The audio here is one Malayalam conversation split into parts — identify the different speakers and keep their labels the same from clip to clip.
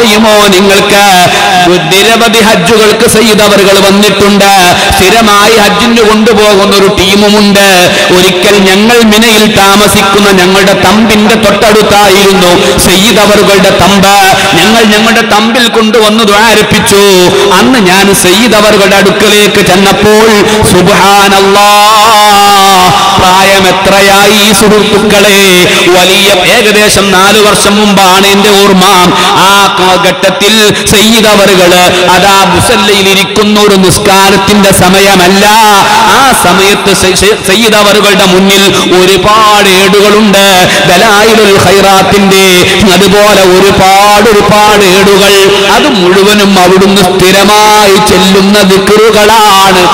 Speaker 1: അറിയുമോ നിങ്ങൾക്ക് നിരവധി ഹജ്ജുകൾക്ക് ചെയ്തവറുകൾ വന്നിട്ടുണ്ട് സ്ഥിരമായി ഹജ്ജിന് കൊണ്ടുപോകുന്ന ഒരു ടീമുമുണ്ട് ഒരിക്കൽ ഞങ്ങൾ മിനയിൽ താമസിക്കുന്ന ഞങ്ങളുടെ തമ്പിന്റെ തൊട്ടടുത്തായിരുന്നു സെയ്തവറുകളുടെ തമ്പ് ഞങ്ങൾ ഞങ്ങളുടെ തമ്പിൽ കൊണ്ടുവന്ന് ദ്വാരപ്പിച്ചു അന്ന് ഞാൻ സെയ്തവറുകളുടെ അടുക്കലേക്ക് ചെന്നപ്പോൾ സുബാനല്ലാ പ്രായം എത്രയായി ഈ സുഹൃത്തുക്കളെ വലിയ ഏകദേശം നാലു വർഷം മുമ്പാണ് എന്റെ ഓർമ്മ ആ ഘട്ടത്തിൽ സെയ്തവറുകള് അതാ മുസല്ലയിൽ ഇരിക്കുന്ന ഒരു നിസ്കാരത്തിന്റെ സമയമല്ല ആ സമയത്ത് സെയ്തവറുകളുടെ മുന്നിൽ ഒരുപാട് ഏടുകളുണ്ട് ദലായിലുൽ ഖൈറാത്തിന്റെ അതുപോലെ ഒരുപാട് ഒരുപാട് ഏടുകൾ അത് മുഴുവനും അവിടുന്ന് സ്ഥിരമായി ചെല്ലുന്ന ദിക്കറുകളാണ്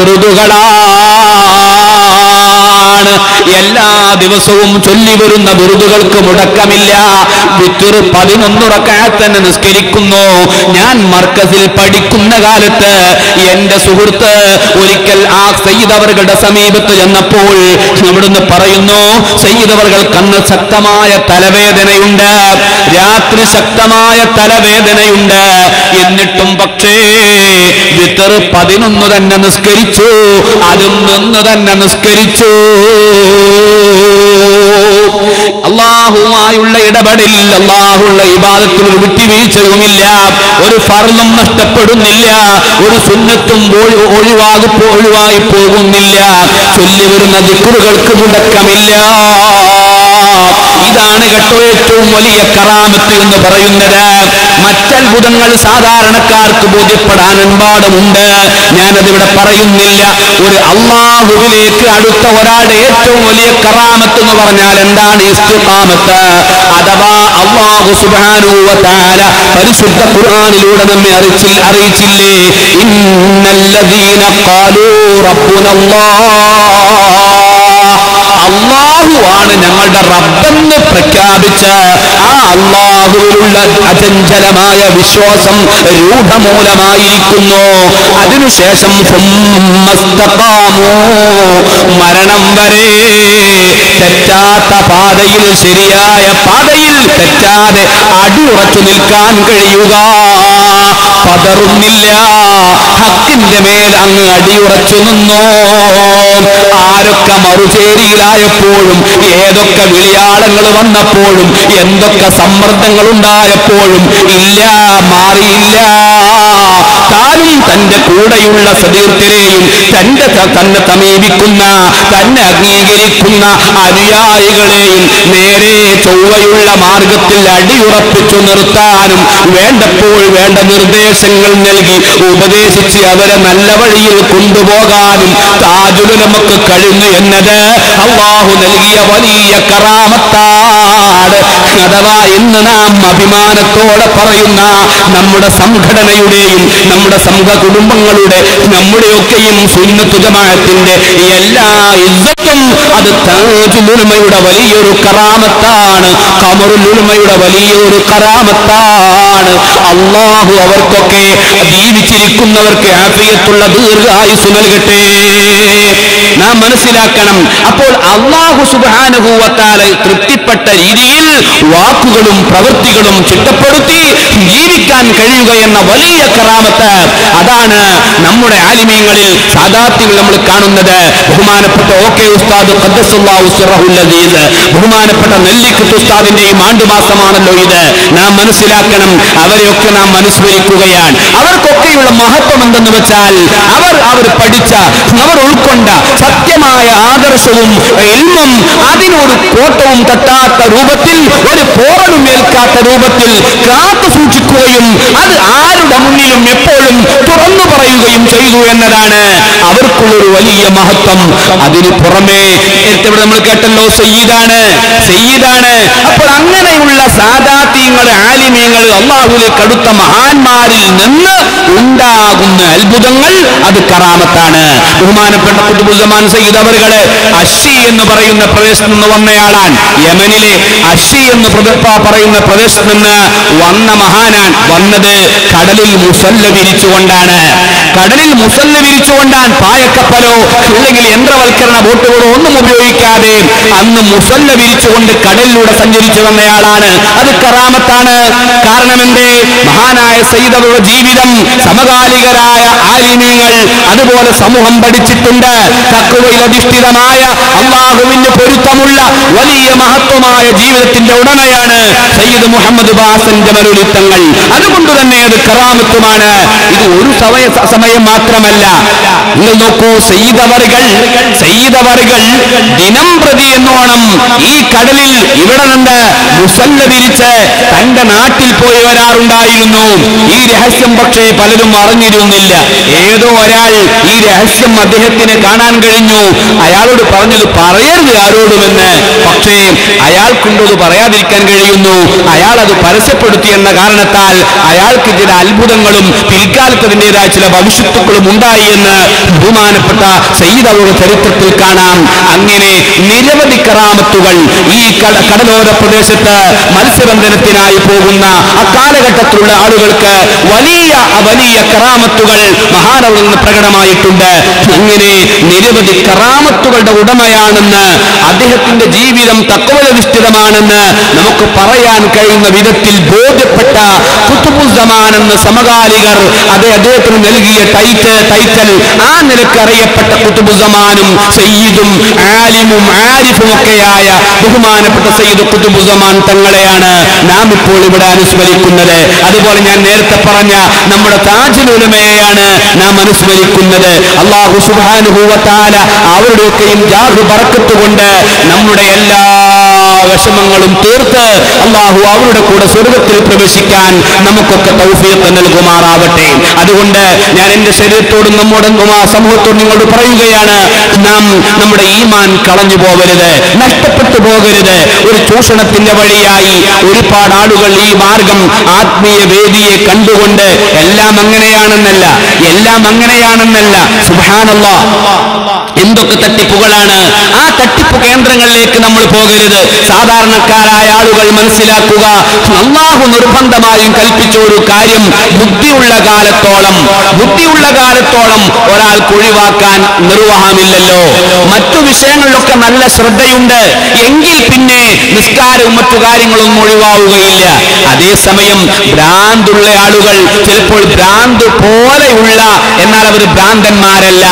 Speaker 1: വെറുതുകളാണ് എല്ലാ ദിവസവും ചൊല്ലി വരുന്ന വെറുതുകൾക്ക് മുടക്കമില്ല വിത്തുറ് പതിനൊന്നുറക്കാൽ തന്നെ നിസ്കരിക്കുന്നു ഞാൻ മർക്കസിൽ പഠിക്കുന്ന കാലത്ത് എന്റെ സുഹൃത്ത് ഒരിക്കൽ ആ സയ്യിദവറുകളുടെ സമീപത്ത് ചെന്നപ്പോൾ അവിടുന്ന് പറയുന്നു സയ്യിദവറുകൾക്ക് അന്ന് ശക്തമായ തലവേദനയുണ്ട് രാത്രി ശക്തമായ തലവേദനയുണ്ട് എന്നിട്ടും പക്ഷേ വിത്തർ പതിനൊന്ന് തന്നെ നിസ്കരിച്ചു അതും നിന്ന് തന്നെ നിസ്കരിച്ചു അള്ളാഹുമായുള്ള ഇടപെടലിൽ അള്ളാഹുള്ള ഇബാദത്തിൽ ഒരു വിട്ടുവീഴ്ചയുമില്ല ഒരു ഫർളും നഷ്ടപ്പെടുന്നില്ല ഒരു സുന്നത്തും ഒഴി- ഒഴിവാകി പോ- ഒഴിവായി പോകുന്നില്ല ചൊല്ലി വരുന്ന ദിക്കുറുകൾക്ക് മുടക്കമില്ല ഇതാണ് കേട്ടോ ഏറ്റവും വലിയ കറാമത്ത് എന്ന് പറയുന്നത് മറ്റത്ഭുതങ്ങൾ സാധാരണക്കാർക്ക് ബോധ്യപ്പെടാൻ എമ്പാടുമുണ്ട് ഞാനതിവിടെ പറയുന്നില്ല ഒരു അള്ളാഹുവിലേക്ക് അടുത്ത ഒരാളുടെ ഏറ്റവും വലിയ കറാമത്ത് എന്ന് പറഞ്ഞാൽ എന്താണ് ഇസ്തിഖാമത്ത് അഥവാ അള്ളാഹു സുബ്ഹാനഹു വ തആല പരിശുദ്ധ ഖുർആനിലൂടെ നമ്മെ അറിയിച്ചിൽ അറിയിച്ചില്ലേ ഇന്നല്ലദീന ഖാലൂ അള്ളാഹു ആണ് ഞങ്ങളുടെ റബ്ബെന്ന് പ്രഖ്യാപിച്ച് ആ അള്ളാഹുവിലുള്ള അചഞ്ചലമായ വിശ്വാസം രൂഢമൂലമായിരിക്കുന്നു അതിനുശേഷം സുമ്മസ്തഖാമൂ. മരണം വരെ തെറ്റാത്ത പാതയിൽ ശരിയായ പാതയിൽ തെറ്റാതെ അടിയുറച്ചു നിൽക്കാൻ കഴിയുക പതറുന്നില്ല ഹക്കിന്റെ മേൽ അങ്ങ് അടിയുറച്ചു നിന്നോ ആരൊക്കെ മറുചേരിയിലായപ്പോഴും ഏതൊക്കെ വിളിയാളങ്ങൾ വന്നപ്പോഴും എന്തൊക്കെ സമ്മർദ്ദങ്ങൾ ഉണ്ടായപ്പോഴും ഇല്ല മാറിയില്ല താനും തന്റെ കൂടെയുള്ള സതീർത്ഥരെയും തന്റെ ത- തന്നെ സമീപിക്കുന്ന തന്നെ അംഗീകരിക്കുന്ന അനുയായികളെയും നേരെ ചൊവ്വയുള്ള മാർഗത്തിൽ അടിയുറപ്പിച്ചു നിർത്താനും വേണ്ടപ്പോൾ വേണ്ട നിർദ്ദേശങ്ങൾ നൽകി ഉപദേശിച്ച് അവരെ നല്ല വഴിയിൽ കൊണ്ടുപോകാനും താജുല് നമുക്ക് കഴിഞ്ഞു എന്നത് അള്ളാഹു നൽകിയ വലിയ കറാമത്താണ് അഥവാ ഇന്ന് നാം അഭിമാനത്തോടെ പറയുന്ന നമ്മുടെ സംഘടനയുടെയും നമ്മുടെ സംഘ കുടുംബങ്ങളുടെ നമ്മുടെയൊക്കെയും സുന്നത്തു ജമാഅത്തിന്റെ എല്ലാ ഇസ്സത്തും അത് താജുലുമയുടെ വലിയൊരു കറാമത്താണ് കമറുലുമയുടെ വലിയൊരു കറാമത്താണ് അള്ളാഹു അവർക്കൊക്കെ ജീവിച്ചിരിക്കുന്നവർക്ക് ആഫിയത്തുള്ള ദീർഘായുസ് നൽകട്ടെ നാം മനസ്സിലാക്കണം അപ്പോൾ അള്ളാഹു സുബാനുഭൂവത്താലെ തൃപ്തിപ്പെട്ട രീതിയിൽ വാക്കുകളും പ്രവൃത്തികളും ചിട്ടപ്പെടുത്തി ജീവിക്കാൻ കഴിയുക എന്ന വലിയ കറാമത്ത് അതാണ് നമ്മുടെ ആലിമീങ്ങളിൽ സാധാർത്ഥ്യങ്ങൾ നമ്മൾ കാണുന്നത് ബഹുമാനപ്പെട്ട ഓക്കെ ഉസ്താദ് ഖദ്ദസുല്ലാഹു സിറഹുൽ അസീസ് ബഹുമാനപ്പെട്ട നെല്ലിക്കുത്ത് ഉസ്താദിന്റെയും ആണ്ടുമാസമാണല്ലോ ഇത് നാം മനസ്സിലാക്കണം അവരെയൊക്കെ നാം അനുസ്മരിക്കുകയാണ് അവർക്കൊക്കെയുള്ള മഹത്വം എന്തെന്ന് വെച്ചാൽ അവർ അവർ പഠിച്ച അവർ ഉൾക്കൊണ്ട സത്യമായ ആദർശവും ഇൽമും അതിനൊരു കോട്ടവും തട്ടാത്ത രൂപത്തിൽ ഒരു പോറലും ഏൽക്കാത്ത രൂപത്തിൽ കാത്തു സൂക്ഷിക്കുകയും അത് ആരുടെ മുന്നിലും എപ്പോഴും തുറന്നു പറയുകയും ചെയ്തു എന്നതാണ് അവർക്കുള്ളൊരു വലിയ മഹത്വം അതിന് പുറമേ നേരത്തെ ഇവിടെ നമ്മൾ കേട്ടല്ലോ സയ്യിദാണ് സയ്യിദാണ് അപ്പോൾ അങ്ങനെയുള്ള സാദാത്യങ്ങൾ ആലിമ്യങ്ങൾ അള്ളാഹുലേക്ക് അടുത്ത മഹാന്മാരിൽ നിന്ന് ഉണ്ടാകുന്ന അത്ഭുതങ്ങൾ അത് കറാമത്താണ് ബഹുമാനപ്പെട്ട കുത്തുബുസമാൻ സയ്യിദ് അവറുകള് അഷി എന്ന് പറയുന്ന പ്രദേശത്ത് നിന്ന് വന്നയാളാണ് യമനിലെ അഷി എന്ന് പ്രദ- പറയുന്ന പ്രദേശത്ത് നിന്ന് വന്ന മഹാനാൻ വന്നത് കടലിൽ മുസല്ല വിരിച്ചുകൊണ്ടാണ് കടലിൽ മുസല്ല വിരിച്ചുകൊണ്ടാൻ പായക്കപ്പലോ അല്ലെങ്കിൽ യന്ത്രവൽക്കരണ ബോട്ടുകളോ ഒന്നും ഉപയോഗിക്കാതെ അന്ന് മുസല്ല വിരിച്ചുകൊണ്ട് കടലിലൂടെ സഞ്ചരിച്ചു വന്നയാളാണ് അത് കറാമത്താണ് കാരണം എന്തേ മഹാനായ സയ്യിദവരുടെ ജീവിതം സമകാലികരായ ആലിമീങ്ങൾ അതുപോലെ സമൂഹം പഠിച്ചിട്ടുണ്ട് തക്കുവയിൽ അധിഷ്ഠിതമായ അള്ളാഹുവിന് പൊരുത്തമുള്ള വലിയ മഹത്വമായ ജീവിതത്തിന്റെ ഉടമയാണ് സയ്യിദ് മുഹമ്മദ് ബാസൻ ജമലുലിത്തങ്ങൾ അതുകൊണ്ട് തന്നെ അത് കറാമത്തുമാണ് ഇത് ഒരു സമയ സമയം മാത്രമല്ല നിങ്ങൾ നോക്കൂ സയ്യിദവറുകൾ സയ്യിദവറുകൾ ദിനം പ്രതി എന്നോണം ഈ കടലിൽ ഇവിടെ നിന്ന് മുസല്ല വിരിച്ച് തന്റെ നാട്ടിൽ പോയി വരാറുണ്ടായിരുന്നു ഈ രഹസ്യം പക്ഷേ പലരും അറിഞ്ഞിരുന്നില്ല ഏതോ ഒരാൾ ഈ രഹസ്യം അദ്ദേഹത്തിന് കാണാൻ കഴിഞ്ഞു അയാളോട് പറഞ്ഞത് പറയരുത് ആരോടുമെന്ന് പക്ഷേ അയാൾക്കുണ്ടത് പറയാതിരിക്കാൻ കഴിയുന്നു അയാൾ അത് പരസ്യപ്പെടുത്തി എന്ന കാരണത്താൽ അയാൾക്ക് ചില അത്ഭുതങ്ങളും പിൽക്കാലത്ത് അതിൻ്റെതായ ചില ഭവിഷ്യത്തുക്കളും ഉണ്ടായി എന്ന് ബഹുമാനപ്പെട്ട സയ്യിദ് അവരുടെ ചരിത്രത്തിൽ കാണാം അങ്ങനെ നിരവധി കറാമത്തുകൾ ഈ കട കടലോര പ്രദേശത്ത് മത്സ്യബന്ധനത്തിനായി പോകുന്ന അക്കാലഘട്ടത്തിലുള്ള ആളുകൾക്ക് വലിയ വലിയ കറാമത്തുകൾ മഹാനവറിൽ നിന്ന് പ്രകടമായിട്ടുണ്ട് അങ്ങനെ നിരവധി കറാമത്തുകളുടെ ഉടമയാണെന്ന് അദ്ദേഹത്തിന്റെ ജീവിതം തത്വനിഷ്ഠിതമാണെന്ന് നമുക്ക് പറയാൻ കഴിയുന്ന വിധത്തിൽ ബോധ്യപ്പെട്ട കുത്തുബുസമാൻ എന്ന സമകാലികർ അത് അദ്ദേഹത്തിന് നൽകിയ ടൈറ്റ് ടൈറ്റൽ ആ നിലക്ക് അറിയപ്പെട്ട കുത്തുബുസമാനും സയ്യിദും ആലിമും ആരിഫും ഒക്കെയായ ബഹുമാനപ്പെട്ട സയ്യിദ് കുത്തുബുസമാൻ തങ്ങളെയാണ് നാം ഇപ്പോൾ ഇവിടെ അനുസ്മരിക്കുന്നത് അതുപോലെ ഞാൻ നേരത്തെ പറഞ്ഞ നമ്മുടെ താജുലുലമയെയാണ് നാം അനുസ്മരിക്കുന്നത് അള്ളാഹു സുബാനുഭൂവത്താല അവരുടെയൊക്കെയും ജാഹു പറക്കത്തുകൊണ്ട് നമ്മുടെ എല്ലാ വിഷമങ്ങളും തീർത്ത് അള്ളാഹു അവരുടെ കൂടെ സ്വർഗത്തിൽ പ്രവേശിക്കാൻ നമുക്കൊക്കെ തൗഫീഖ് നൽകുമാറാവട്ടെ അതുകൊണ്ട് ഞാൻ എന്റെ ശരീരത്തോടും നമ്മോടും ആ സമൂഹത്തോടും നിങ്ങളോട് പറയുകയാണ് നാം നമ്മുടെ ഈമാൻ കളഞ്ഞു പോകരുത് നഷ്ടപ്പെട്ടു പോകരുത് ഒരു ചൂഷണത്തിന്റെ വഴിയായി ഒരുപാട് ആളുകൾ ഈ മാർഗം ആത്മീയ വേദിയെ കണ്ടുകൊണ്ട് എല്ലാം അങ്ങനെയാണെന്നല്ല എല്ലാം അങ്ങനെയാണെന്നല്ല സുബാനല്ല എന്തൊക്കെ തട്ടിപ്പുകളാണ് ആ തട്ടിപ്പ് കേന്ദ്രങ്ങളിലേക്ക് നമ്മൾ പോകരുത് സാധാരണക്കാരായ ആളുകൾ മനസ്സിലാക്കുക അള്ളാഹു നിർബന്ധമായും കൽപ്പിച്ച ഒരു കാര്യം ബുദ്ധിയുള്ള കാലത്തോളം ബുദ്ധിയുള്ള കാലത്തോളം ഒരാൾക്ക് ഒഴിവാക്കാൻ നിർവാഹമില്ലല്ലോ മറ്റു വിഷയങ്ങളിലൊക്കെ നല്ല ശ്രദ്ധയുണ്ട് എങ്കിൽ പിന്നെ നിസ്കാരവും മറ്റു കാര്യങ്ങളൊന്നും ഒഴിവാവുകയില്ല അതേസമയം ഭ്രാന്തുള്ള ആളുകൾ ചിലപ്പോൾ ഭ്രാന്ത് പോലെയുള്ള എന്നാൽ അവർ ഭ്രാന്തന്മാരല്ല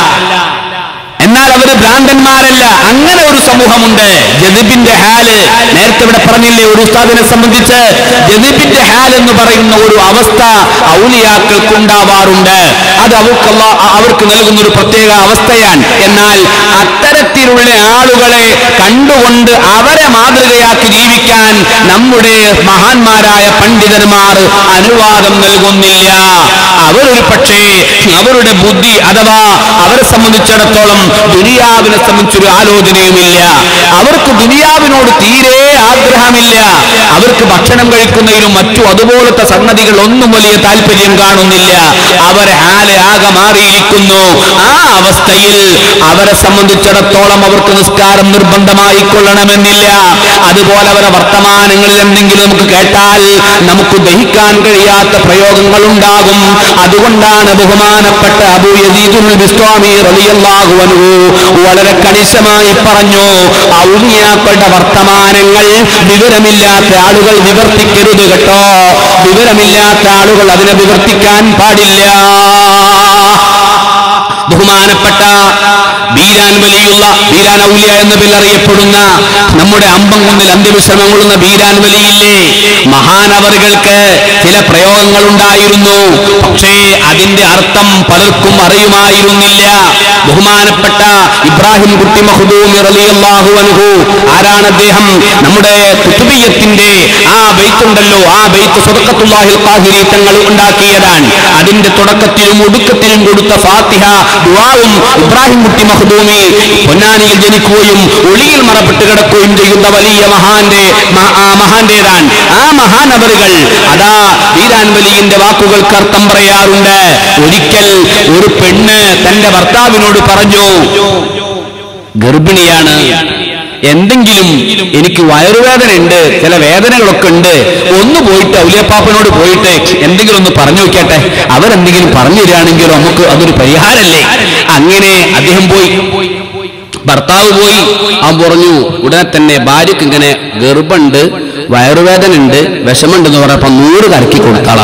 Speaker 1: എന്നാൽ അവർ ഭ്രാന്തന്മാരല്ല അങ്ങനെ ഒരു സമൂഹമുണ്ട് ജദിബിന്റെ ഹാല് നേരത്തെ ഇവിടെ പറഞ്ഞില്ലേ ഒരു ഉസ്താദിനെ സംബന്ധിച്ച് ജദിബിന്റെ ഹാൽ എന്ന് പറയുന്ന ഒരു അവസ്ഥ ഔലിയാക്കൾക്ക് ഉണ്ടാവാറുണ്ട് അത് അവർക്ക് അല്ലാ- അവർക്ക് നൽകുന്ന ഒരു പ്രത്യേക അവസ്ഥയാണ് എന്നാൽ അത്തരത്തിലുള്ള ആളുകളെ കണ്ടുകൊണ്ട് അവരെ മാതൃകയാക്കി ജീവിക്കാൻ നമ്മുടെ മഹാന്മാരായ പണ്ഡിതന്മാർ അനുവാദം നൽകുന്നില്ല അവരൊരു പക്ഷേ അവരുടെ ബുദ്ധി അഥവാ അവരെ സംബന്ധിച്ചിടത്തോളം ദുനിയാവിനെ സംബന്ധിച്ചൊരു ആലോചനയുമില്ല അവർക്ക് ദുനിയാവിനോട് തീരെ ആഗ്രഹമില്ല അവർക്ക് ഭക്ഷണം കഴിക്കുന്നതിനും മറ്റു അതുപോലത്തെ സംഗതികൾ ഒന്നും വലിയ താല്പര്യം കാണുന്നില്ല അവരെ ഹാലെ ആകെ മാറിയിരിക്കുന്നു ആ അവസ്ഥയിൽ അവരെ സംബന്ധിച്ചിടത്തോളം അവർക്ക് നിസ്കാരം നിർബന്ധമായി കൊള്ളണമെന്നില്ല അതുപോലെ അവരെ വർത്തമാനങ്ങളിൽ എന്തെങ്കിലും നമുക്ക് കേട്ടാൽ നമുക്ക് ദഹിക്കാൻ കഴിയാത്ത പ്രയോഗങ്ങൾ ഉണ്ടാകും അതുകൊണ്ടാണ് ബഹുമാനപ്പെട്ട അബൂ യസീദുൽ ബിസ്വാമി റളിയല്ലാഹു അൻഹു വളരെ കണിശമായി പറഞ്ഞു ഔലിയാക്കളുടെ വർത്തമാനങ്ങൾ വിവരമില്ലാത്ത ആളുകൾ വിവർത്തിക്കരുത് കേട്ടോ വിവരമില്ലാത്ത ആളുകൾ അതിനെ വിവർത്തിക്കാൻ പാടില്ല ബഹുമാനപ്പെട്ട ബീരാൻ വലിയുള്ള ബീരാൻ ഔലിയ എന്ന പേരിൽ അറിയപ്പെടുന്ന നമ്മുടെ അമ്പംകുന്നിൽ അന്ത്യവിശ്രമം കൊള്ളുന്ന ബീരാൻ വലിയില്ലേ മഹാനവറുകൾക്ക് ചില പ്രയോഗങ്ങൾ ഉണ്ടായിരുന്നു പക്ഷേ അതിന്റെ അർത്ഥം പലർക്കും അറിയുമായിരുന്നില്ല ബഹുമാനപ്പെട്ട ഇബ്രാഹിം കുട്ടി മഹദൂമി റളിയല്ലാഹു അൻഹു ആരാണ് അദ്ദേഹം നമ്മുടെ കുത്തുബിയത്തിന്റെ ആ ബെയ്ത്തുണ്ടല്ലോ ആ ബെയ്ത്ത് സ്വതക്കത്തുല്ലാഹിൽ ഖാഹിരി തങ്ങൾ ഉണ്ടാക്കിയതാണ് അതിന്റെ തുടക്കത്തിലും ഒടുക്കത്തിലും കൊടുത്ത ഫാത്തിഹ ദുആവും ഇബ്രാഹിം കുട്ടി മഹദൂമി പൊന്നാനിയിൽ ജനിക്കുകയും ഒളിയിൽ മറപ്പെട്ട് കിടക്കുകയും ചെയ്യുന്ന വലിയ മഹാന്റെ മ- ആ മഹാന്റേതാണ് ആ മഹാനവറുകൾ അതാ വീരാൻ വലിയന്റെ വാക്കുകൾക്ക് അർത്ഥം പറയാറുണ്ട് ഒരിക്കൽ ഒരു പെണ്ണ് തന്റെ ഭർത്താവിനോട് പറഞ്ഞു ഗർഭിണിയാണ് എന്തെങ്കിലും എനിക്ക് വയറുവേദന ഉണ്ട് ചില വേദനകളൊക്കെ ഉണ്ട് ഒന്ന് പോയിട്ട് ഔലിയപ്പാപ്പനോട് പോയിട്ട് എന്തെങ്കിലും ഒന്ന് പറഞ്ഞു നോക്കട്ടെ അവരെന്തെങ്കിലും പറഞ്ഞു തരികയാണെങ്കിലോ നമുക്ക് അതൊരു പരിഹാരമല്ലേ അങ്ങനെ അദ്ദേഹം പോയി ഭർത്താവ് പോയി അവൻ പറഞ്ഞു ഉടനെ തന്നെ ഭാര്യക്ക് ഇങ്ങനെ ഗർഭമുണ്ട് വയറുവേദന ഉണ്ട് വിഷമുണ്ടെന്ന് പറഞ്ഞപ്പോ നൂറ് കലക്കി കൊടുത്താളാം